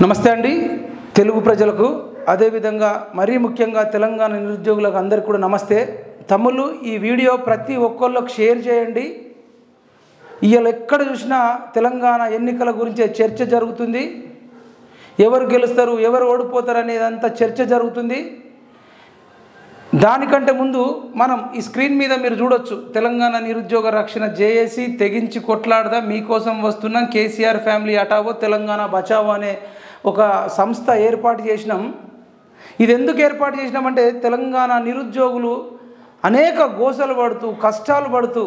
నమస్తే అండి తెలుగు ప్రజలకు అదేవిధంగా మరీ ముఖ్యంగా తెలంగాణ నిరుద్యోగులకు అందరికీ కూడా నమస్తే తమ్ముళ్ళు ఈ వీడియో ప్రతి ఒక్కళ్ళకి షేర్ చేయండి ఇవాళ ఎక్కడ చూసినా తెలంగాణ ఎన్నికల గురించే చర్చ జరుగుతుంది ఎవరు గెలుస్తారు ఎవరు ఓడిపోతారు అనేదంతా చర్చ జరుగుతుంది దానికంటే ముందు మనం ఈ స్క్రీన్ మీద మీరు చూడొచ్చు తెలంగాణ నిరుద్యోగ రక్షణ జేఏసీ తెగించి కొట్లాడదా మీకోసం వస్తున్నాం కేసీఆర్ ఫ్యామిలీ అటావో తెలంగాణ బచావో అనే ఒక సంస్థ ఏర్పాటు చేసినాం ఇది ఎందుకు ఏర్పాటు చేసినామంటే తెలంగాణ నిరుద్యోగులు అనేక గోసలు పడుతూ కష్టాలు పడుతూ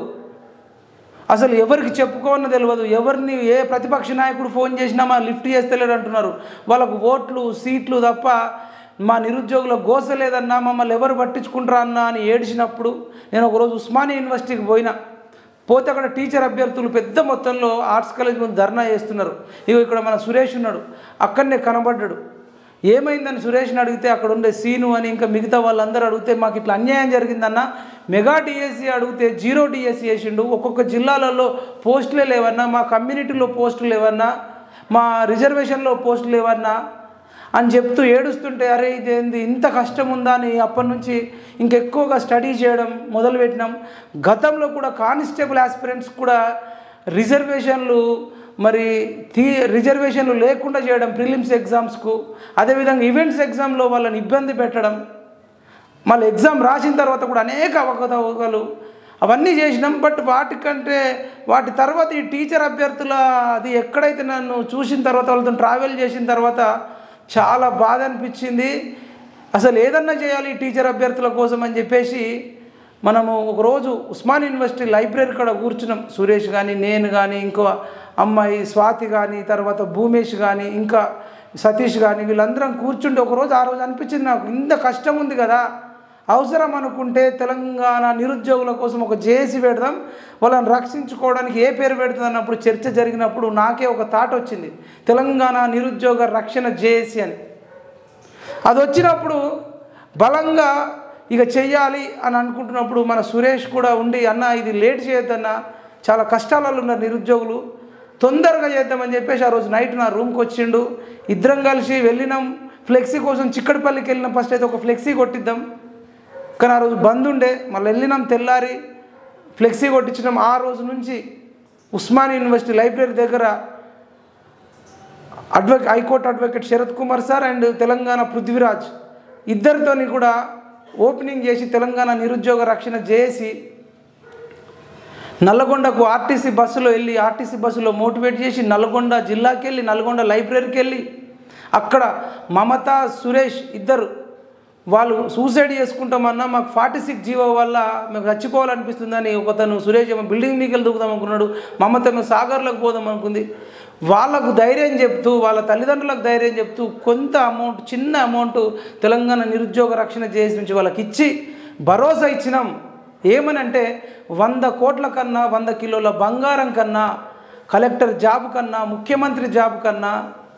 అసలు ఎవరికి చెప్పుకోవన్న తెలియదు ఎవరిని ఏ ప్రతిపక్ష నాయకుడు ఫోన్ చేసినా మా లిఫ్ట్ చేస్తలేడు అంటున్నారు వాళ్ళకు ఓట్లు సీట్లు తప్ప మా నిరుద్యోగుల గోస లేదన్నా మమ్మల్ని ఎవరు పట్టించుకుంటారా అన్నా అని ఏడిచినప్పుడు నేను ఒకరోజు ఉస్మానియా యూనివర్సిటీకి పోయినా పోతే అక్కడ టీచర్ అభ్యర్థులు పెద్ద మొత్తంలో ఆర్ట్స్ కాలేజ్ ముందు ధర్నా చేస్తున్నారు ఇగో ఇక్కడ మన సురేష్ ఉన్నాడు అక్కడనే కనబడ్డాడు ఏమైందని సురేష్ని అడిగితే అక్కడ ఉండే సీను అని ఇంకా మిగతా వాళ్ళందరూ అడిగితే మాకు ఇట్లా అన్యాయం జరిగిందన్న మెగా డిఎస్సి అడిగితే జీరో డిఎస్సి వేసిండు ఒక్కొక్క జిల్లాలలో పోస్టులే లేవన్నా మా కమ్యూనిటీలో పోస్టులు లేవన్నా మా రిజర్వేషన్లో పోస్టులు లేవన్నా అని చెప్తూ ఏడుస్తుంటే అరే ఇదేంది ఇంత కష్టం ఉందా అని అప్పటి నుంచి ఇంకెక్కువగా స్టడీ చేయడం మొదలుపెట్టినాం గతంలో కూడా కానిస్టేబుల్ ఆస్పిరెంట్స్ కూడా రిజర్వేషన్లు మరి తీ రిజర్వేషన్లు లేకుండా చేయడం ప్రిలిమ్స్ ఎగ్జామ్స్కు అదేవిధంగా ఈవెంట్స్ ఎగ్జామ్లో వాళ్ళని ఇబ్బంది పెట్టడం మళ్ళీ ఎగ్జామ్ రాసిన తర్వాత కూడా అనేక అవకతవకలు అవన్నీ చేసినాం బట్ వాటికంటే వాటి తర్వాత ఈ టీచర్ అభ్యర్థుల అది ఎక్కడైతే నన్ను చూసిన తర్వాత వాళ్ళతో ట్రావెల్ చేసిన తర్వాత చాలా బాధ అనిపించింది అసలు ఏదన్నా చేయాలి ఈ టీచర్ అభ్యర్థుల కోసం అని చెప్పేసి మనము ఒకరోజు ఉస్మాన్ యూనివర్సిటీ లైబ్రరీ కాడ కూర్చున్నాం సురేష్ కానీ నేను కానీ ఇంకో అమ్మాయి స్వాతి కానీ తర్వాత భూమేష్ కానీ ఇంకా సతీష్ కానీ వీళ్ళందరం కూర్చుంటే ఒకరోజు ఆ రోజు అనిపించింది నాకు ఇంత కష్టం ఉంది కదా అవసరం అనుకుంటే తెలంగాణ నిరుద్యోగుల కోసం ఒక జేఏసీ పెడదాం వాళ్ళని రక్షించుకోవడానికి ఏ పేరు పెడుతుంది అన్నప్పుడు చర్చ జరిగినప్పుడు నాకే ఒక థాట్ వచ్చింది తెలంగాణ నిరుద్యోగ రక్షణ జేఏసీ అని అది వచ్చినప్పుడు బలంగా ఇక చెయ్యాలి అని అనుకుంటున్నప్పుడు మన సురేష్ కూడా ఉండి అన్న ఇది లేట్ చేయొద్దన్న చాలా కష్టాలలో ఉన్నారు నిరుద్యోగులు తొందరగా చేద్దామని చెప్పేసి ఆ రోజు నైట్ నా రూమ్కి వచ్చిండు ఇద్దరం కలిసి వెళ్ళినాం ఫ్లెక్సీ కోసం చిక్కడపల్లికి వెళ్ళినాం ఫస్ట్ అయితే ఒక ఫ్లెక్సీ కొట్టిద్దాం కానీ ఆ రోజు బంద్ ఉండే మళ్ళీ వెళ్ళినాం తెల్లారి ఫ్లెక్సీ కొట్టించినాం ఆ రోజు నుంచి ఉస్మాన్ యూనివర్సిటీ లైబ్రరీ దగ్గర advocate high court advocate Sharath Kumar sir and Telangana Prithviraj ఇద్దరితోని కూడా ఓపెనింగ్ చేసి తెలంగాణ నిరుద్యోగ రక్షణ చేసి నల్లగొండకు ఆర్టీసీ బస్సులో వెళ్ళి ఆర్టీసీ బస్సులో మోటివేట్ చేసి నల్గొండ జిల్లాకి వెళ్ళి నల్గొండ లైబ్రరీకి వెళ్ళి అక్కడ మమత సురేష్ ఇద్దరు వాళ్ళు సూసైడ్ చేసుకుంటామన్నా మాకు ఫార్టీ సిక్స్ జీవో వల్ల మేము చచ్చిపోవాలనిపిస్తుందని ఒకతను సురేష్ ఏమో బిల్డింగ్ మీకెళ్ళి దూకుదాం అనుకున్నాడు మమత ఏమో సాగర్లోకి పోదాం అనుకుంది వాళ్ళకు ధైర్యం చెప్తూ వాళ్ళ తల్లిదండ్రులకు ధైర్యం చెప్తూ కొంత అమౌంట్ చిన్న అమౌంట్ తెలంగాణ నిరుద్యోగ రక్షణ చేసి నుంచి వాళ్ళకి ఇచ్చి భరోసా ఇచ్చినాం ఏమనంటే వంద కోట్ల కన్నా వంద కిలోల బంగారం కన్నా కలెక్టర్ జాబ్ కన్నా ముఖ్యమంత్రి జాబ్ కన్నా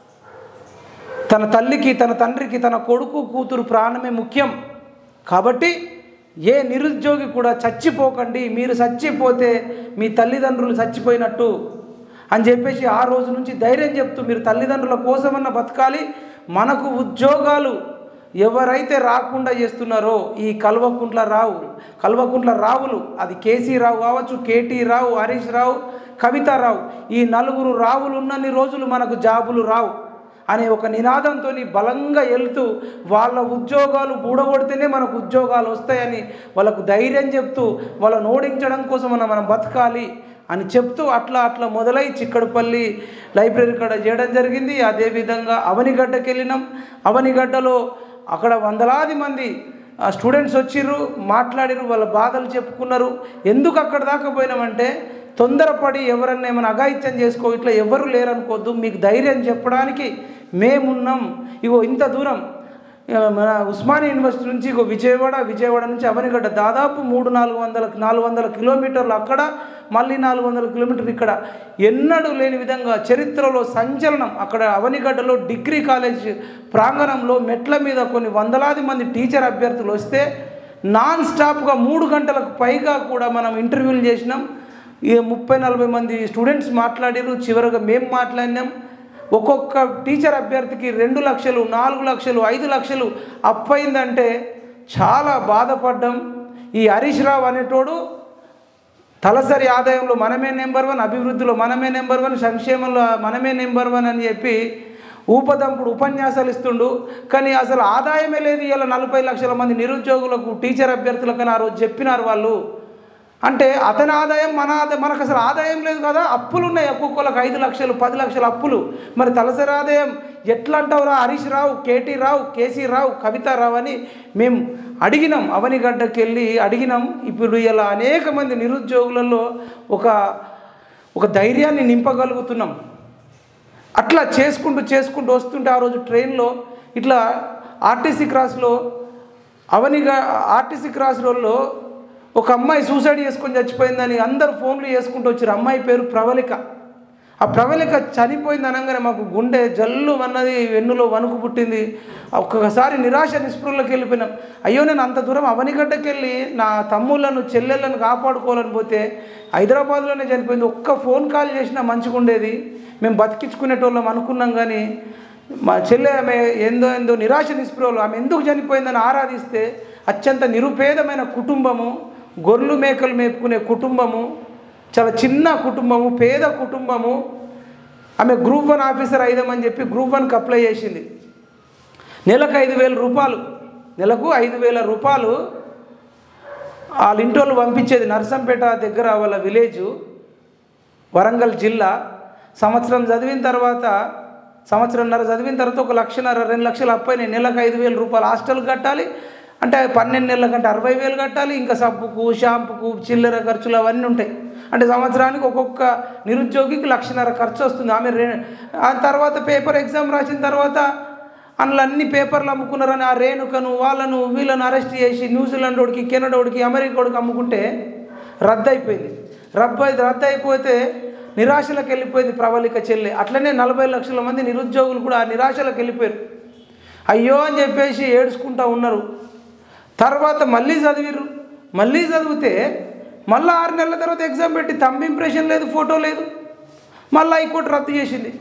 తన తల్లికి తన తండ్రికి తన కొడుకు కూతురు ప్రాణమే ముఖ్యం కాబట్టి ఏ నిరుద్యోగి కూడా చచ్చిపోకండి మీరు చచ్చిపోతే మీ తల్లిదండ్రులు చచ్చిపోయినట్టు అని చెప్పేసి ఆ రోజు నుంచి ధైర్యం చెప్తూ మీరు తల్లిదండ్రుల కోసమన్నా బతకాలి మనకు ఉద్యోగాలు ఎవరైతే రాకుండా చేస్తున్నారో ఈ కల్వకుంట్ల రావు కల్వకుంట్ల రావులు అది కేసీ రావు కావచ్చు కేటీ రావు హరీష్ రావు కవితారావు ఈ నలుగురు రావులు ఉన్నన్ని రోజులు మనకు జాబులు రావు అనే ఒక నినాదంతో బలంగా వెళ్తూ వాళ్ళ ఉద్యోగాలు బూడగొడితేనే మనకు ఉద్యోగాలు వస్తాయని వాళ్ళకు ధైర్యం చెప్తూ వాళ్ళని ఓడించడం కోసం మనం మనం బతకాలి అని చెప్తూ అట్లా అట్లా మొదలై చిక్కడపల్లి లైబ్రరీ కాడ చేయడం జరిగింది అదేవిధంగా అవనిగడ్డకి వెళ్ళినాం అవనిగడ్డలో అక్కడ వందలాది మంది స్టూడెంట్స్ వచ్చిర్రు మాట్లాడిరు వాళ్ళ బాధలు చెప్పుకున్నారు ఎందుకు అక్కడ దాకా పోయినామంటే తొందరపడి ఎవరన్నా ఏమైనా అఘాయిత్యం చేసుకో ఇట్లా ఎవరు లేరనుకోవద్దు మీకు ధైర్యం చెప్పడానికి మేమున్నాం ఇగో ఇంత దూరం ఆ, మన ఉస్మానియా యూనివర్సిటీ నుంచి ఇగో విజయవాడ విజయవాడ నుంచి అవనిగడ్డ దాదాపు మూడు నాలుగు వందల నాలుగు వందల కిలోమీటర్లు అక్కడ మళ్ళీ నాలుగు వందల కిలోమీటర్లు ఇక్కడ ఎన్నడూ లేని విధంగా చరిత్రలో సంచలనం అక్కడ అవనిగడ్డలో డిగ్రీ కాలేజ్ ప్రాంగణంలో మెట్ల మీద కొన్ని వందలాది మంది టీచర్ అభ్యర్థులు వస్తే నాన్ స్టాప్గా మూడు గంటలకు పైగా కూడా మనం ఇంటర్వ్యూలు చేసినాం ఈ ముప్పై నలభై మంది స్టూడెంట్స్ మాట్లాడారు చివరిగా మేము మాట్లాడినాం ఒక్కొక్క టీచర్ అభ్యర్థికి రెండు లక్షలు నాలుగు లక్షలు ఐదు లక్షలు అప్పయిందంటే చాలా బాధపడ్డం ఈ హరీష్ రావు అనేటోడు తలసరి ఆదాయంలో మనమే నెంబర్ వన్ అభివృద్ధిలో మనమే నెంబర్ వన్ సంక్షేమంలో మనమే నెంబర్ వన్ అని చెప్పి ఊపదంపుడు ఉపన్యాసాలు ఇస్తుండు కానీ అసలు ఆదాయమే లేదు ఇలా నలభై లక్షల మంది నిరుద్యోగులకు టీచర్ అభ్యర్థులకు ఆ రోజు చెప్పినారు వాళ్ళు అంటే అతని ఆదాయం మన ఆదాయం మనకు అసలు ఆదాయం లేదు కదా అప్పులు ఉన్నాయి ఒక్కొక్కరికి ఐదు లక్షలు పది లక్షల అప్పులు మరి తలసరి ఆదాయం ఎట్లా అంటావురా హరీష్ రావు కేటీ రావు కేసీ రావు కవిత రావు అని మేము అడిగినాం అవనిగడ్డకి వెళ్ళి అడిగినాం ఇప్పుడు ఇలా అనేక మంది నిరుద్యోగులలో ఒక ఒక ధైర్యాన్ని నింపగలుగుతున్నాం అట్లా చేసుకుంటూ చేసుకుంటూ వస్తుంటే ఆ రోజు ట్రైన్లో ఇట్లా ఆర్టీసీ క్రాస్లో అవనిగా ఆర్టీసీ క్రాస్ రోడ్లో ఒక అమ్మాయి సూసైడ్ చేసుకొని చచ్చిపోయిందని అందరు ఫోన్లు చేసుకుంటూ వచ్చారు అమ్మాయి పేరు ప్రవళిక ఆ ప్రవళిక చనిపోయింది అనగానే మాకు గుండె జల్లు అన్నది వెన్నులో వణుకు పుట్టింది ఒక్కసారి నిరాశ నిస్పృహలోకి వెళ్ళిపోయినాం అయ్యో నేను అంత దూరం అవనిగడ్డకి వెళ్ళి నా తమ్ముళ్ళను చెల్లెళ్ళను కాపాడుకోవాలని పోతే హైదరాబాద్లోనే చనిపోయింది ఒక్క ఫోన్ కాల్ చేసినా మంచిగా ఉండేది మేము బతికించుకునేటోళ్ళం అనుకున్నాం కానీ మా చెల్లె ఆమె ఏందో ఏందో నిరాశ నిస్పృహలు ఆమె ఎందుకు చనిపోయిందని ఆరాధిస్తే అత్యంత నిరుపేదమైన కుటుంబము గొర్రెలు మేకలు మేపుకునే కుటుంబము చాలా చిన్న కుటుంబము పేద కుటుంబము ఆమె గ్రూప్ వన్ ఆఫీసర్ అయిదామని చెప్పి గ్రూప్ వన్కి అప్లై చేసింది నెలకు ఐదు వేల రూపాయలు నెలకు ఐదు వేల రూపాయలు వాళ్ళ ఇంటోళ్ళు పంపించేది నర్సంపేట దగ్గర వాళ్ళ విలేజు వరంగల్ జిల్లా సంవత్సరం చదివిన తర్వాత సంవత్సరంన్నర చదివిన తర్వాత ఒక లక్షన్నర రెండు లక్షలు అప్పైన నెలకు ఐదు వేల రూపాయలు హాస్టల్ కట్టాలి అంటే పన్నెండు నెలల కంటే అరవై వేలు కట్టాలి ఇంకా సబ్బుకు షాంపుకు చిల్లర ఖర్చులు అవన్నీ ఉంటాయి అంటే సంవత్సరానికి ఒక్కొక్క నిరుద్యోగికి లక్షన్నర ఖర్చు వస్తుంది ఆమె రే ఆ తర్వాత పేపర్ ఎగ్జామ్ రాసిన తర్వాత అందులో అన్ని పేపర్లు అమ్ముకున్నారని ఆ రేణుకను వాళ్ళను వీళ్ళను అరెస్ట్ చేసి న్యూజిలాండ్ వాడికి కెనడోడికి అమెరికా వాడికి అమ్ముకుంటే రద్దు అయిపోయింది రద్దు అయి రద్దు అయిపోతే నిరాశలకు వెళ్ళిపోయింది ప్రవళిక చెల్లి అట్లనే నలభై లక్షల మంది నిరుద్యోగులు కూడా ఆ నిరాశలకు వెళ్ళిపోయారు అయ్యో అని చెప్పేసి ఏడుచుకుంటా ఉన్నారు తర్వాత మళ్ళీ చదివిరు మళ్ళీ చదివితే మళ్ళీ ఆరు నెలల తర్వాత ఎగ్జామ్ పెట్టి తంబ్ ఇంప్రెషన్ లేదు ఫోటో లేదు మళ్ళీ హైకోర్టు రద్దు చేసింది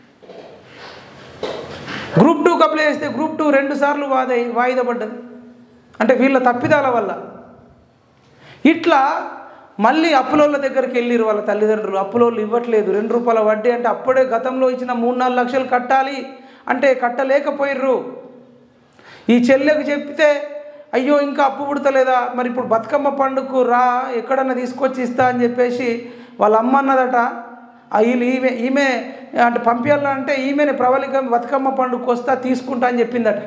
గ్రూప్ టూకి అప్లై చేస్తే గ్రూప్ టూ రెండు సార్లు వాదై వాయిదా పడ్డది అంటే వీళ్ళ తప్పిదాల వల్ల ఇట్లా మళ్ళీ అప్పులోళ్ళ దగ్గరికి వెళ్ళిరు వాళ్ళ తల్లిదండ్రులు అప్పులోళ్ళు ఇవ్వట్లేదు రెండు రూపాయల వడ్డీ అంటే అప్పుడే గతంలో ఇచ్చిన మూడు నాలుగు లక్షలు కట్టాలి అంటే కట్టలేకపోయిర్రు ఈ చెల్లెకు చెప్తే అయ్యో ఇంకా అప్పు పుడతలేదా మరి ఇప్పుడు బతుకమ్మ పండుగకు రా ఎక్కడన్నా తీసుకొచ్చి ఇస్తా అని చెప్పేసి వాళ్ళ అమ్మ అన్నదట ఆ వీళ్ళు ఈమె ఈమె అంటే పంపించాలా అంటే ఈమెనే ప్రవళిక బతుకమ్మ పండుగకు వస్తా తీసుకుంటా అని చెప్పిందట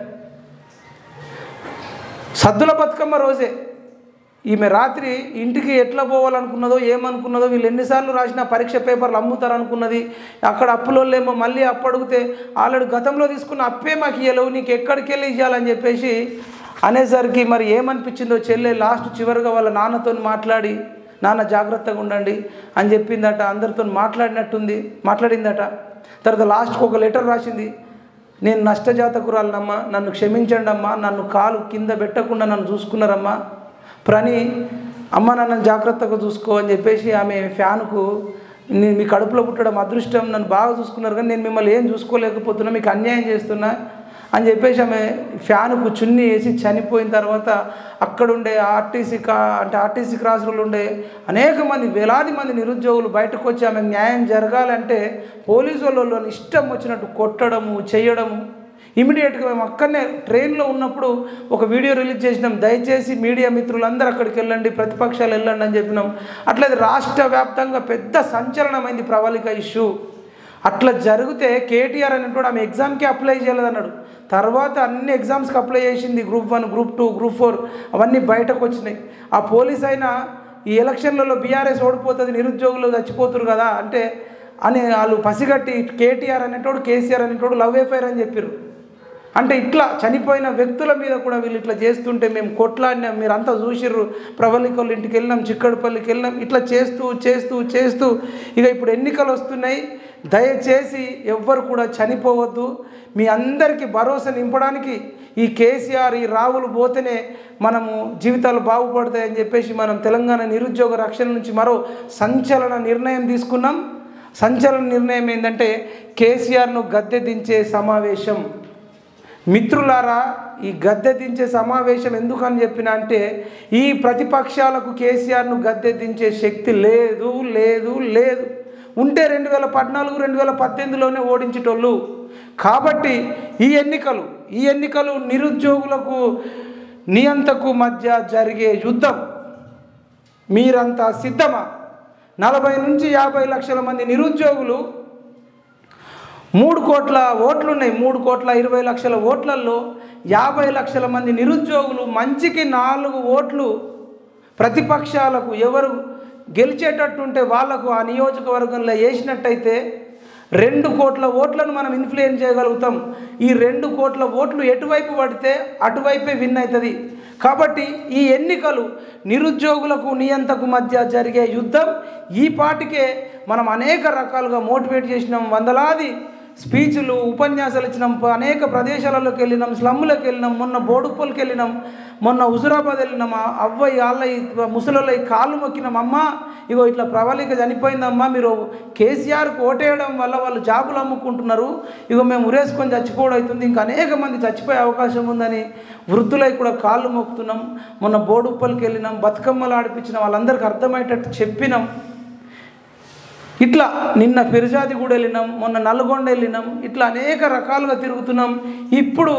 సద్దుల బతుకమ్మ రోజే ఈమె రాత్రి ఇంటికి ఎట్లా పోవాలనుకున్నదో ఏమనుకున్నదో వీళ్ళు ఎన్నిసార్లు రాసిన పరీక్ష పేపర్లు అమ్ముతారు అనుకున్నది అక్కడ అప్పులోళ్ళేమో మళ్ళీ అప్పు అడిగితే ఆల్రెడీ గతంలో తీసుకున్న అప్పే మాకు ఇవ్వలేవు నీకు ఎక్కడికి వెళ్ళి ఇవ్వాలని చెప్పేసి అనేసరికి మరి ఏమనిపించిందో చెల్లె లాస్ట్ చివరిగా వాళ్ళ నాన్నతో మాట్లాడి నాన్న జాగ్రత్తగా ఉండండి అని చెప్పిందట అందరితో మాట్లాడినట్టుంది మాట్లాడిందట తర్వాత లాస్ట్కి ఒక లెటర్ రాసింది నేను నష్టజాతకురాలనమ్మా నన్ను క్షమించండి అమ్మా నన్ను కాలు కింద పెట్టకుండా నన్ను చూసుకున్నారమ్మా ప్రణి అమ్మ నన్ను జాగ్రత్తగా చూసుకో అని చెప్పేసి ఆమె ఫ్యాన్కు నేను మీ కడుపులో పుట్టడం అదృష్టం నన్ను బాగా చూసుకున్నారు కానీ నేను మిమ్మల్ని ఏం చూసుకోలేకపోతున్నా మీకు అన్యాయం చేస్తున్నా అని చెప్పేసి ఆమె ఫ్యాన్కు చున్ని వేసి చనిపోయిన తర్వాత అక్కడుండే ఆర్టీసీ కా అంటే ఆర్టీసీ క్రాస్ రోడ్లు ఉండే అనేక మంది వేలాది మంది నిరుద్యోగులు బయటకు వచ్చి ఆమె న్యాయం జరగాలంటే పోలీసు వాళ్ళు ఇష్టం వచ్చినట్టు కొట్టడము చేయడము ఇమీడియట్గా మేము అక్కడనే ట్రైన్లో ఉన్నప్పుడు ఒక వీడియో రిలీజ్ చేసినాం దయచేసి మీడియా మిత్రులందరూ అక్కడికి వెళ్ళండి ప్రతిపక్షాలు వెళ్ళండి అని చెప్పినాం అట్లయితే రాష్ట్ర వ్యాప్తంగా పెద్ద సంచలనమైంది ప్రవళిక ఇష్యూ అట్లా జరిగితే కేటీఆర్ అనేటువంటి ఆమె ఎగ్జామ్కి అప్లై చేయలేదన్నాడు తర్వాత అన్ని ఎగ్జామ్స్కి అప్లై చేసింది group one group two group four అవన్నీ బయటకు వచ్చినాయి ఆ పోలీస్ అయినా ఈ ఎలక్షన్లలో బీఆర్ఎస్ ఓడిపోతుంది నిరుద్యోగులు చచ్చిపోతురు కదా అంటే అని వాళ్ళు పసిగట్టి కేటీఆర్ అనేటోడు కేసీఆర్ అనేటోడు లవ్ ఎఫైర్ అని చెప్పారు అంటే ఇట్లా చనిపోయిన వ్యక్తుల మీద కూడా వీళ్ళు ఇట్లా చేస్తుంటే మేము కొట్లాడినాం మీరు అంతా చూసిర్రు ప్రవళికల ఇంటికి వెళ్ళినాం చిక్కడపల్లికి వెళ్ళినాం ఇట్లా చేస్తూ చేస్తూ చేస్తూ ఇక ఇప్పుడు ఎన్నికలు వస్తున్నాయి దయచేసి ఎవ్వరు కూడా చనిపోవద్దు మీ అందరికీ భరోసా నింపడానికి ఈ కేసీఆర్ ఈ రావులు పోతేనే మనము జీవితాలు బాగుపడతాయని చెప్పేసి మనం తెలంగాణ నిరుద్యోగ రక్షణ నుంచి మరో సంచలన నిర్ణయం తీసుకున్నాం సంచలన నిర్ణయం ఏంటంటే కేసీఆర్ను గద్దె దించే సమావేశం మిత్రులారా ఈ గద్దె దించే సమావేశం ఎందుకని చెప్పిన అంటే ఈ ప్రతిపక్షాలకు కేసీఆర్ను గద్దె దించే శక్తి లేదు లేదు లేదు ఉంటే రెండు వేల పద్నాలుగు రెండు వేల పద్దెనిమిదిలోనే ఓడించేటోళ్ళు కాబట్టి ఈ ఎన్నికలు ఈ ఎన్నికలు నిరుద్యోగులకు నియంతకు మధ్య జరిగే యుద్ధం మీరంతా సిద్ధమా నలభై నుంచి యాభై లక్షల మంది నిరుద్యోగులు మూడు కోట్ల ఓట్లు ఉన్నాయి మూడు కోట్ల ఇరవై లక్షల ఓట్లలో యాభై లక్షల మంది నిరుద్యోగులు మంచికి నాలుగు ఓట్లు ప్రతిపక్షాలకు ఎవరు గెలిచేటట్టుంటే వాళ్లకు ఆ నియోజకవర్గంలో వేసినట్టయితే రెండు కోట్ల ఓట్లను మనం ఇన్ఫ్లుయెన్స్ చేయగలుగుతాం ఈ రెండు కోట్ల ఓట్లు ఎటువైపు పడితే అటువైపే విన్ అవుతుంది కాబట్టి ఈ ఎన్నికలు నిరుద్యోగులకు నియంతకు మధ్య జరిగే యుద్ధం ఈ పాటికే మనం అనేక రకాలుగా మోటివేట్ చేసినాం వందలాది స్పీచ్లు ఉపన్యాసాలు ఇచ్చినాం ప- అనేక ప్రదేశాలలోకి వెళ్ళినాం స్లమ్ములకు వెళ్ళినాం మొన్న బోడుప్పలకి వెళ్ళినాం మొన్న హుజురాబాద్ వెళ్ళినాం ఆ అవ్వయి వాళ్ళ ముసలలో కాళ్ళు మొక్కినాం అమ్మ ఇగో ఇట్లా ప్రవళిక చనిపోయిందమ్మా మీరు కేసీఆర్కి ఓటేయడం వల్ల వాళ్ళు జాబులు అమ్ముకుంటున్నారు ఇగో మేము ఉరేసుకొని చచ్చిపోవడం అవుతుంది ఇంకా అనేక మంది చచ్చిపోయే అవకాశం ఉందని వృద్ధులై కూడా కాళ్ళు మొక్కుతున్నాం మొన్న బోడుప్పలకి వెళ్ళినాం బతుకమ్మలు ఆడిపించినాం వాళ్ళందరికీ అర్థమయ్యేటట్టు చెప్పినాం ఇట్లా నిన్న ఫిర్జాది కూడా వెళ్ళినాం మొన్న నల్గొండ వెళ్ళినాం ఇట్లా అనేక రకాలుగా తిరుగుతున్నాం ఇప్పుడు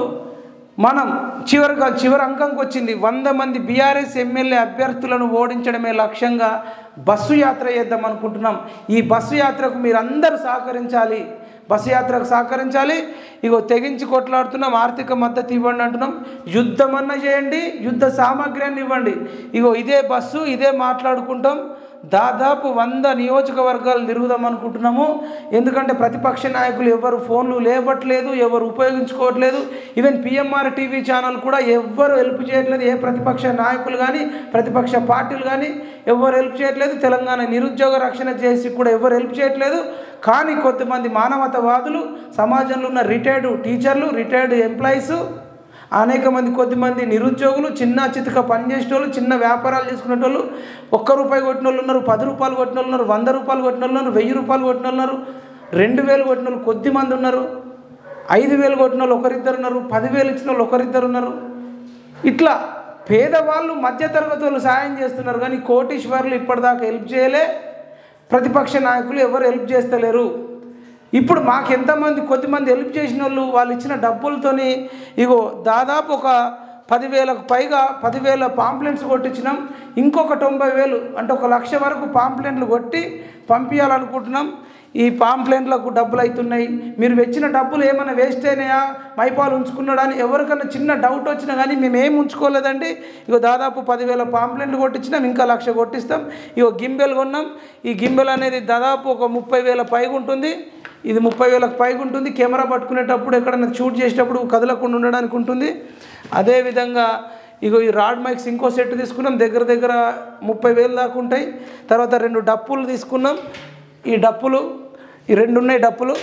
మనం చివరిగా చివరి అంకంకి వచ్చింది వంద మంది బీఆర్ఎస్ ఎమ్మెల్యే అభ్యర్థులను ఓడించడమే లక్ష్యంగా బస్సు యాత్ర చేద్దాం అనుకుంటున్నాం ఈ బస్సు యాత్రకు మీరందరూ సహకరించాలి బస్సు యాత్రకు సహకరించాలి ఇగో తెగించి కొట్లాడుతున్నాం ఆర్థిక మద్దతు ఇవ్వండి అంటున్నాం యుద్ధం అన్న చేయండి యుద్ధ సామాగ్రి అన్న ఇవ్వండి ఇగో ఇదే బస్సు ఇదే మాట్లాడుకుంటాం దాదాపు వంద నియోజకవర్గాలు తిరుగుదాం అనుకుంటున్నాము ఎందుకంటే ప్రతిపక్ష నాయకులు ఎవరు ఫోన్లు లేవట్లేదు ఎవరు ఉపయోగించుకోవట్లేదు ఈవెన్ పిఎంఆర్ టీవీ ఛానల్ కూడా ఎవ్వరు హెల్ప్ చేయట్లేదు ఏ ప్రతిపక్ష నాయకులు కానీ ప్రతిపక్ష పార్టీలు కానీ ఎవరు హెల్ప్ చేయట్లేదు తెలంగాణ నిరుద్యోగ రక్షణ చేసి కూడా ఎవరు హెల్ప్ చేయట్లేదు కానీ కొంతమంది మానవతావాదులు సమాజంలో ఉన్న రిటైర్డ్ టీచర్లు రిటైర్డ్ ఎంప్లాయీస్ అనేక మంది కొద్దిమంది నిరుద్యోగులు చిన్న చితక పని చేసేటోళ్ళు చిన్న వ్యాపారాలు చేసుకునేటోళ్ళు ఒక్క రూపాయి కొట్టిన వాళ్ళు ఉన్నారు పది రూపాయలు కొట్టిన వాళ్ళు ఉన్నారు వంద రూపాయలు కొట్టిన వాళ్ళు ఉన్నారు వెయ్యి రూపాయలు కొట్టిన వాళ్ళు ఉన్నారు రెండు వేలు కొట్టిన వాళ్ళు కొద్ది మంది ఉన్నారు ఐదు వేలు కొట్టిన వాళ్ళు ఒకరిద్దరు ఉన్నారు పదివేలు ఇచ్చిన వాళ్ళు ఒకరిద్దరు ఉన్నారు ఇట్లా పేదవాళ్ళు మధ్యతరగతి వాళ్ళు సాయం చేస్తున్నారు కానీ కోటీశ్వర్లు ఇప్పటిదాకా హెల్ప్ చేయలే ప్రతిపక్ష నాయకులు ఎవరు హెల్ప్ చేస్తలేరు ఇప్పుడు మాకు ఎంతమంది కొద్దిమంది హెల్ప్ చేసిన వాళ్ళు వాళ్ళు ఇచ్చిన డబ్బులతోని ఇగో దాదాపు ఒక పదివేలకు పైగా పదివేల పాంప్లెంట్స్ కొట్టించినాం ఇంకొక తొంభై వేలు అంటే ఒక లక్ష వరకు పాంప్లెంట్లు కొట్టి పంపించాలనుకుంటున్నాం ఈ పాంప్లెంట్లకు డబ్బులు అవుతున్నాయి మీరు వెచ్చిన డబ్బులు ఏమైనా వేస్ట్ అయినాయా మైపాలు ఉంచుకున్నాడా అని ఎవరికైనా చిన్న డౌట్ వచ్చినా కానీ మేము ఏం ఉంచుకోలేదండి ఇగో దాదాపు పదివేల పాంప్లెంట్లు కొట్టించినాం ఇంకా లక్ష కొట్టిస్తాం ఇగో గింబెల్ కొన్నాం ఈ గింబెల్ అనేది దాదాపు ఒక ముప్పై వేల పైగా ఉంటుంది ఇది ముప్పై వేలకు పైగా ఉంటుంది కెమెరా పట్టుకునేటప్పుడు ఎక్కడైనా షూట్ చేసేటప్పుడు కదలకుండా ఉండడానికి ఉంటుంది అదేవిధంగా ఇగో ఈ రాడ్ మైక్స్ ఇంకో సెట్ తీసుకున్నాం దగ్గర దగ్గర ముప్పై వేలు దాకా ఉంటాయి తర్వాత రెండు డప్పులు తీసుకున్నాం ఈ డప్పులు ఈ రెండు ఉన్నాయి డప్పులు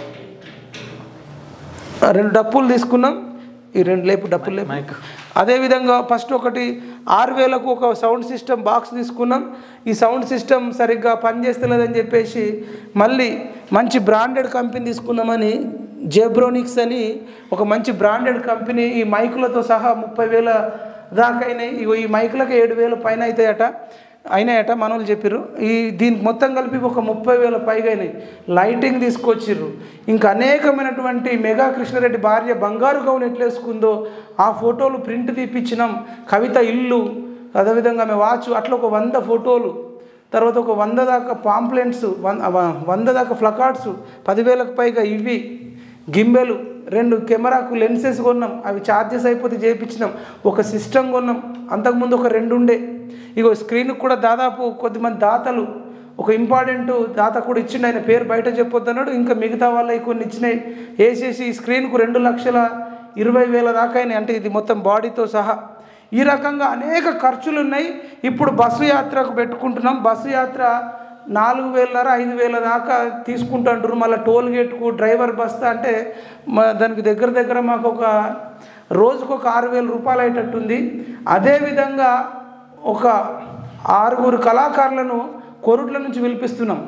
ఆ రెండు డప్పులు తీసుకున్నాం ఈ రెండు లేపు డప్పులు లేపు అదేవిధంగా ఫస్ట్ ఒకటి ఆరు వేలకు ఒక సౌండ్ సిస్టమ్ బాక్స్ తీసుకున్నాం ఈ సౌండ్ సిస్టమ్ సరిగ్గా పనిచేస్తలేదని చెప్పేసి మళ్ళీ మంచి బ్రాండెడ్ కంపెనీ తీసుకుందామని జేబ్రోనిక్స్ అని ఒక మంచి బ్రాండెడ్ కంపెనీ ఈ మైకులతో సహా ముప్పై వేల దాకా అయినాయి ఇగో ఈ మైకులకు ఏడు వేలు పైన అవుతాయట అయినాయట మనోళ్ళు చెప్పారు ఈ దీనికి మొత్తం కలిపి ఒక ముప్పై వేల పైగా అయినాయి లైటింగ్ తీసుకొచ్చిర్రు ఇంకా అనేకమైనటువంటి మెగా కృష్ణారెడ్డి భార్య బంగారు గౌన్ ఎట్లా వేసుకుందో ఆ ఫోటోలు ప్రింట్ తీపిచ్చినాం కవిత ఇల్లు అదేవిధంగా ఆమె వాచ్ అట్లా ఒక వంద ఫోటోలు తర్వాత ఒక వంద దాకా పాంప్లెంట్స్ వంద దాకా ఫ్లకార్డ్స్ పదివేలకు పైగా ఇవి గింబెలు రెండు కెమెరాకు లెన్సెస్ కొన్నాం అవి ఛార్జెస్ అయిపోతే చేయించినాం ఒక సిస్టమ్ కొన్నాం అంతకుముందు ఒక రెండు ఉండే ఇగో స్క్రీన్కి కూడా దాదాపు కొద్దిమంది దాతలు ఒక ఇంపార్టెంట్ దాత కూడా ఇచ్చిండు ఆయన పేరు బయట చెప్పొద్దు అన్నాడు ఇంకా మిగతా వాళ్ళవి కొన్ని ఇచ్చినాయి వేసేసి ఈ స్క్రీన్కు రెండు లక్షల ఇరవై వేల దాకా అయినాయి అంటే ఇది మొత్తం బాడీతో సహా ఈ రకంగా అనేక ఖర్చులు ఉన్నాయి ఇప్పుడు బస్సు యాత్రకు పెట్టుకుంటున్నాం బస్సు యాత్ర నాలుగు వేలన్నర ఐదు వేల దాకా తీసుకుంటుంటారు మళ్ళీ టోల్ గేట్కు డ్రైవర్ బస్తా అంటే మా దానికి దగ్గర దగ్గర మాకు ఒక రోజుకు ఒక ఆరు వేల రూపాయలు అయ్యేటట్టుంది అదేవిధంగా ఒక ఆరుగురు కళాకారులను కొరుట్ల నుంచి పిలిపిస్తున్నాం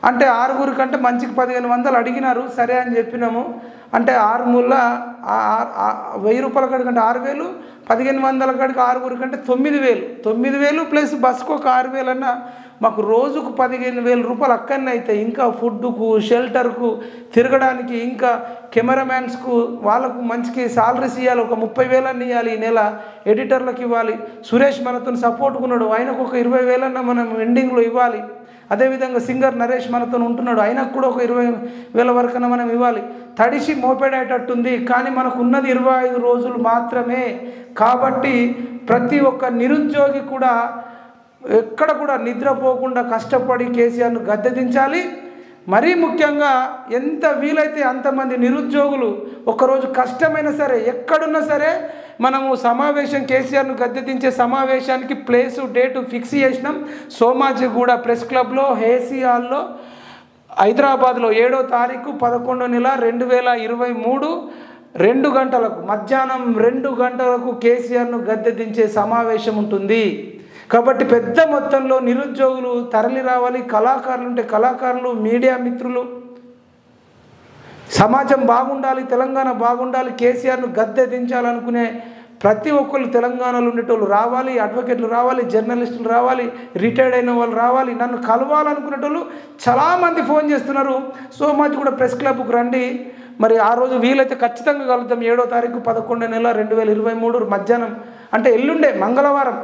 అంటే ఆరుగురు కంటే మంచికి పదిహేను వందలు అడిగినారు సరే అని చెప్పినాము అంటే ఆరు ముళ్ళ ఆ- ఆ- ఆ- వెయ్యి రూపాయల కాడికి అంటే ఆరు వేలు పదిహేను వందల కాడికి ఆరుగురు కంటే తొమ్మిది వేలు తొమ్మిది వేలు ప్లస్ బస్సుకు ఒక ఆరు వేలు అన్న మాకు రోజుకు పదిహేను వేల రూపాయలు అక్కడనే అవుతాయి ఇంకా ఫుడ్కు షెల్టర్కు తిరగడానికి ఇంకా కెమెరామ్యాన్స్కు వాళ్ళకు మంచికి సాలరీస్ ఇవ్వాలి ఒక ముప్పై వేలన్నీ ఇవ్వాలి ఈ నెల ఎడిటర్లకు ఇవ్వాలి సురేష్ మనతో సపోర్ట్ ఉన్నాడు ఆయనకు ఒక ఇరవై వేలన్నా మనం ఎండింగ్లో ఇవ్వాలి అదేవిధంగా సింగర్ నరేష్ మనతో ఉంటున్నాడు ఆయనకు కూడా ఒక ఇరవై వేల వరకన్నా మనం ఇవ్వాలి తడిసి మోపెడేటట్టుంది కానీ మనకు ఉన్నది ఇరవై ఐదు రోజులు మాత్రమే కాబట్టి ప్రతి ఒక్క నిరుద్యోగి కూడా ఎక్కడ కూడా నిద్రపోకుండా కష్టపడి కేసీఆర్ను గద్దె దించాలి మరీ ముఖ్యంగా ఎంత వీలైతే అంతమంది నిరుద్యోగులు ఒకరోజు కష్టమైనా సరే ఎక్కడున్నా సరే మనము సమావేశం కేసీఆర్ను గద్దె దించే సమావేశానికి ప్లేసు డేటు ఫిక్స్ చేసినాం సోమాజిగూడ ప్రెస్ క్లబ్లో హేసీ హాల్లో హైదరాబాద్లో ఏడో తారీఖు పదకొండో నెల రెండు వేల ఇరవై మూడు రెండు గంటలకు మధ్యాహ్నం రెండు గంటలకు కేసీఆర్ను గద్దె దించే సమావేశం ఉంటుంది కాబట్టి పెద్ద మొత్తంలో నిరుద్యోగులు తరలి రావాలి కళాకారులు ఉంటే కళాకారులు మీడియా మిత్రులు సమాజం బాగుండాలి తెలంగాణ బాగుండాలి కేసీఆర్ను గద్దె దించాలనుకునే ప్రతి ఒక్కరు తెలంగాణలో ఉండేటోళ్ళు రావాలి అడ్వకేట్లు రావాలి జర్నలిస్టులు రావాలి రిటైర్డ్ అయిన వాళ్ళు రావాలి నన్ను కలవాలనుకునేటోళ్ళు చాలామంది ఫోన్ చేస్తున్నారు సో మచ్ కూడా ప్రెస్ క్లబ్కు రండి మరి ఆ రోజు వీలైతే ఖచ్చితంగా కలుద్దాం ఏడో తారీఖు పదకొండో నెల రెండు వేల ఇరవై మూడు మధ్యాహ్నం అంటే ఎల్లుండే మంగళవారం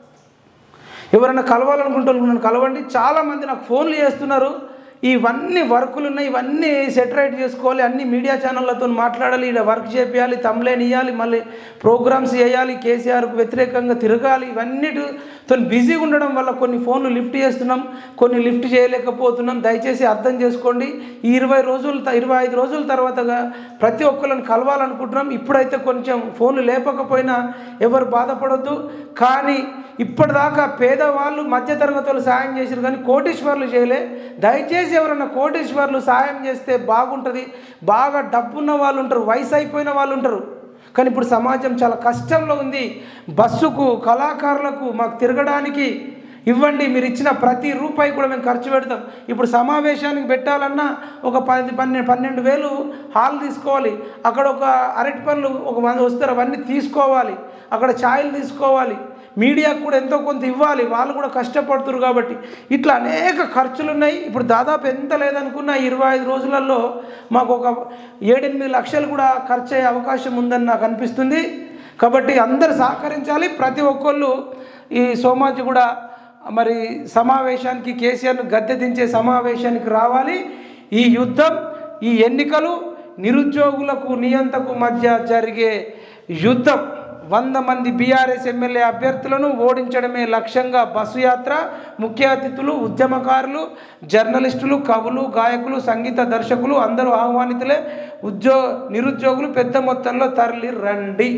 ఎవరైనా కలవాలనుకుంటే నన్ను కలవండి చాలామంది నాకు ఫోన్లు చేస్తున్నారు ఇవన్నీ వర్కులు ఉన్నాయి ఇవన్నీ సెటరైట్ చేసుకోవాలి అన్ని మీడియా ఛానళ్ళతో మాట్లాడాలి ఇలా వర్క్ చేయాలి తమ్లేని ఇవ్వాలి మళ్ళీ ప్రోగ్రామ్స్ చేయాలి కేసీఆర్కు వ్యతిరేకంగా తిరగాలి ఇవన్నిటితో బిజీగా ఉండడం వల్ల కొన్ని ఫోన్లు లిఫ్ట్ చేస్తున్నాం కొన్ని లిఫ్ట్ చేయలేకపోతున్నాం దయచేసి అర్థం చేసుకోండి ఈ ఇరవై రోజులు త- ఇరవై ఐదు రోజుల తర్వాతగా ప్రతి ఒక్కరిని కలవాలనుకుంటున్నాం ఇప్పుడైతే కొంచెం ఫోన్లు లేపకపోయినా ఎవరు బాధపడొద్దు కానీ ఇప్పటిదాకా పేదవాళ్ళు మధ్యతరగతి వాళ్ళు సాయం చేశారు కానీ కోటీశ్వర్లు చేయలే దయచేసి ఎవరన్నా కోటీశ్వర్లు సాయం చేస్తే బాగుంటుంది బాగా డబ్బున్న వాళ్ళు ఉంటారు వయసు అయిపోయిన వాళ్ళు ఉంటారు కానీ ఇప్పుడు సమాజం చాలా కష్టంలో ఉంది బస్సుకు కళాకారులకు మాకు తిరగడానికి ఇవ్వండి మీరు ఇచ్చిన ప్రతి రూపాయి కూడా మేము ఖర్చు పెడతాం ఇప్పుడు సమావేశానికి పెట్టాలన్నా ఒక పది పన్నెండు పన్నెండు వేలు హాల్ తీసుకోవాలి అక్కడ ఒక అరటి పనులు ఒక మంది వస్తారు అవన్నీ తీసుకోవాలి అక్కడ ఛాయలు తీసుకోవాలి మీడియాకు కూడా ఎంతో కొంత ఇవ్వాలి వాళ్ళు కూడా కష్టపడుతున్నారు కాబట్టి ఇట్లా అనేక ఖర్చులు ఉన్నాయి ఇప్పుడు దాదాపు ఎంత లేదనుకున్నా ఇరవై ఐదు రోజులలో మాకు ఒక ఏడెనిమిది లక్షలు కూడా ఖర్చు అయ్యే అవకాశం ఉందని నాకు అనిపిస్తుంది కాబట్టి అందరు సహకరించాలి ప్రతి ఒక్కళ్ళు ఈ సోమాజి కూడా మరి సమావేశానికి కేసీఆర్ను గద్దె దించే సమావేశానికి రావాలి ఈ యుద్ధం ఈ ఎన్నికలు నిరుద్యోగులకు నియంతకు మధ్య జరిగే యుద్ధం వంద మంది బీఆర్ఎస్ ఎమ్మెల్యే అభ్యర్థులను ఓడించడమే లక్ష్యంగా బస్సు యాత్ర ముఖ్య అతిథులు ఉద్యమకారులు జర్నలిస్టులు కవులు గాయకులు సంగీత దర్శకులు అందరూ ఆహ్వానితులే ఉద్యో నిరుద్యోగులు పెద్ద మొత్తంలో తరలి రండి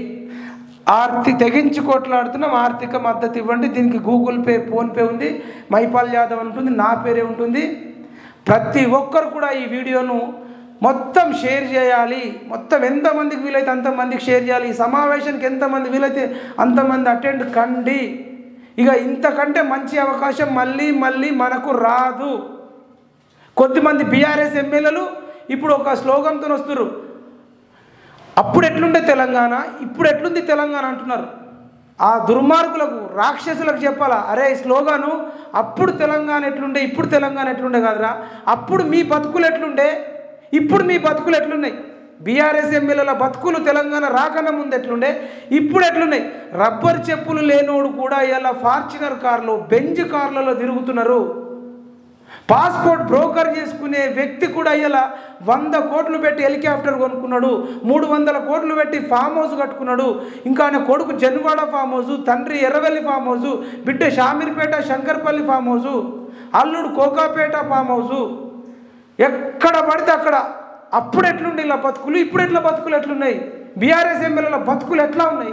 ఆర్తి తెగించి కొట్లాడుతున్నాం ఆర్థిక మద్దతు ఇవ్వండి దీనికి గూగుల్ పే ఫోన్పే ఉంది మైపాల్ యాదవ్ ఉంటుంది నా పేరే ఉంటుంది ప్రతి ఒక్కరు కూడా ఈ వీడియోను మొత్తం షేర్ చేయాలి మొత్తం ఎంతమందికి వీలైతే అంతమందికి షేర్ చేయాలి ఈ సమావేశానికి ఎంతమంది వీలైతే అంతమంది అటెండ్ కండి ఇక ఇంతకంటే మంచి అవకాశం మళ్ళీ మళ్ళీ మనకు రాదు కొద్దిమంది బీఆర్ఎస్ ఎమ్మెల్యేలు ఇప్పుడు ఒక స్లోగన్తో వస్తున్నారు అప్పుడు ఎట్లుండే తెలంగాణ ఇప్పుడు ఎట్లుంది తెలంగాణ అంటున్నారు ఆ దుర్మార్గులకు రాక్షసులకు చెప్పాలా అరే ఈ స్లోగాను అప్పుడు తెలంగాణ ఎట్లుండే ఇప్పుడు తెలంగాణ ఎట్లుండే కాదురా అప్పుడు మీ బతుకులు ఎట్లుండే ఇప్పుడు మీ బతుకులు ఎట్లున్నాయి బీఆర్ఎస్ ఎమ్మెల్యేల బతుకులు తెలంగాణ రాకన్నా ముందు ఎట్లుండే ఇప్పుడు ఎట్లున్నాయి రబ్బర్ చెప్పులు లేనోడు కూడా ఇలా ఫార్చునర్ కార్లు బెంజ్ కార్లలో తిరుగుతున్నారు పాస్పోర్ట్ బ్రోకర్ చేసుకునే వ్యక్తి కూడా ఇలా వంద కోట్లు పెట్టి హెలికాప్టర్ కొనుక్కున్నాడు మూడు వందల కోట్లు పెట్టి ఫామ్ హౌస్ కట్టుకున్నాడు ఇంకా ఆయన కొడుకు జన్వాడ ఫామ్ హౌస్ తండ్రి ఎర్రవెల్లి ఫామ్ హౌస్ బిడ్డ షామీర్పేట శంకర్పల్లి ఫామ్ హౌస్ అల్లుడు కోకాపేట ఫామ్ హౌస్ ఎక్కడ పడితే అక్కడ అప్పుడు ఎట్లుండే ఇలా బతుకులు ఇప్పుడు ఎట్లా బతుకులు ఎట్లున్నాయి బీఆర్ఎస్ ఎమ్మెల్యేల బతుకులు ఎట్లా ఉన్నాయి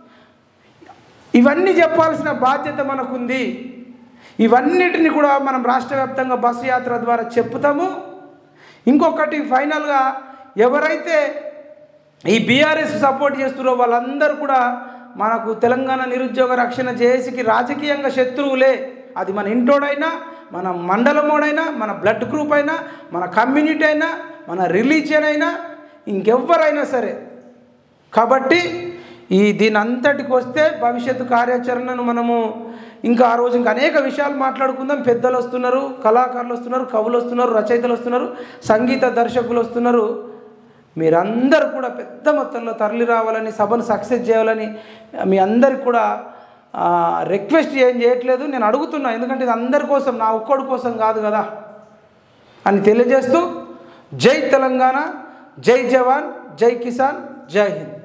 ఇవన్నీ చెప్పాల్సిన బాధ్యత మనకుంది ఇవన్నిటిని కూడా మనం రాష్ట్ర వ్యాప్తంగా బస్సు యాత్ర ద్వారా చెప్తాము ఇంకొకటి ఫైనల్గా ఎవరైతే ఈ బీఆర్ఎస్ సపోర్ట్ చేస్తున్నారో వాళ్ళందరూ కూడా మనకు తెలంగాణ నిరుద్యోగ రక్షణ జేఏసీకి రాజకీయంగా శత్రువులే అది మన ఇంటోడైనా మన మండలమోడైనా మన బ్లడ్ గ్రూప్ అయినా మన కమ్యూనిటీ అయినా మన రిలీజియన్ అయినా ఇంకెవ్వరైనా సరే కాబట్టి ఈ దీని అంతటికి వస్తే భవిష్యత్తు కార్యాచరణను మనము ఇంకా ఆ రోజు ఇంకా అనేక విషయాలు మాట్లాడుకుందాం పెద్దలు వస్తున్నారు కళాకారులు వస్తున్నారు కవులు వస్తున్నారు రచయితలు వస్తున్నారు సంగీత దర్శకులు వస్తున్నారు మీరందరూ కూడా పెద్ద మొత్తంలో తరలి రావాలని సభను సక్సెస్ చేయాలని మీ అందరికి కూడా రిక్వెస్ట్ ఏం చేయట్లేదు నేను అడుగుతున్నా ఎందుకంటే ఇది అందరి కోసం నా ఒక్కడి కోసం కాదు కదా అని తెలియజేస్తూ జై తెలంగాణ జై జవాన్ జై కిసాన్ జై హింద్